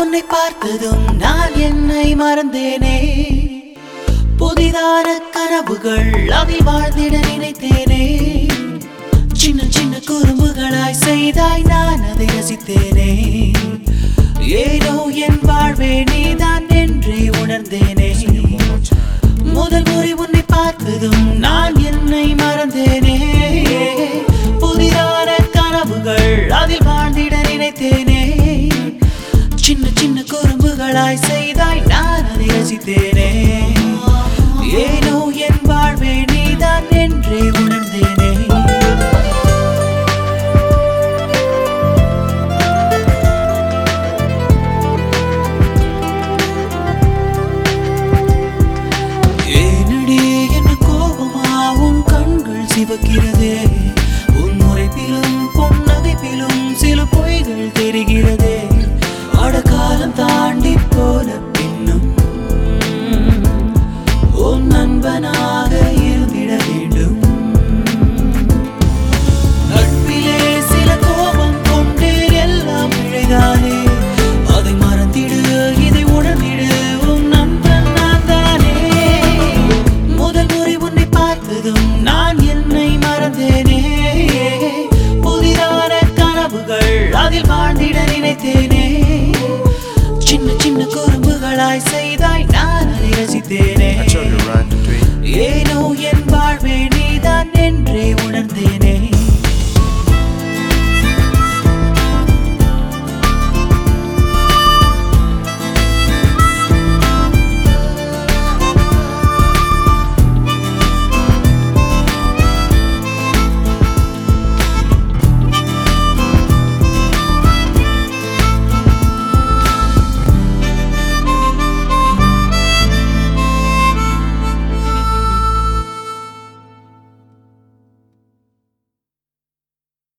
உன்னை பார்த்ததும் நான் என்னை மறந்தேனே புதிதான கனவுகள் அதில் வாழ்ந்திட நினைத்தேனே சின்ன சின்ன குறும்புகளாய் செய்தாய் நான் அதை ரசித்தேனே ஏனோ என் வாழ்வே நீதான் என்றே உணர்ந்தேனே முதல் முறை உன்னை பார்த்ததும் நான் என்னை மறந்தேனே புதிதான கனவுகள் அதில் வாழ்ந்திட நினைத்தேனே சின்ன சின்ன குறும்புகளாய் செய்தாய் நான் அதை ரசித்தேனே ஏனோ என் வாழ்வே நீதான் என்றே உணர்ந்தேனே ஏனடி என்ன கோபமா உன் கண்கள் சிவக்கிறதே உன் முறைப்பிலும் பொன்னகைப்பிலும் சில பொய்கள் தெரிகிறதே அடகாலம் தாண்டி போன பின்னும் உன் நண்பனாக இருந்திட வேண்டும் நட்பிலே சில கோபம் கொண்டு எல்லாம் பிழைதானே அதை மறந்திடு இதை உணர்ந்திடு உன் நண்பன் நான் தானே முதல் முறை உன்னை பார்த்ததும் நான் என்னை மறந்தேனே புதிதான கனவுகள் அதில் வாழ்ந்திட நினைத்தேனே சின்ன சின்ன குறும்புகளாய் செய்தாய் நான் அதை ரசித்தேனே I told you right between ஏனோ என் வாழ்வே நீதான் என்றே உணர்ந்தேனே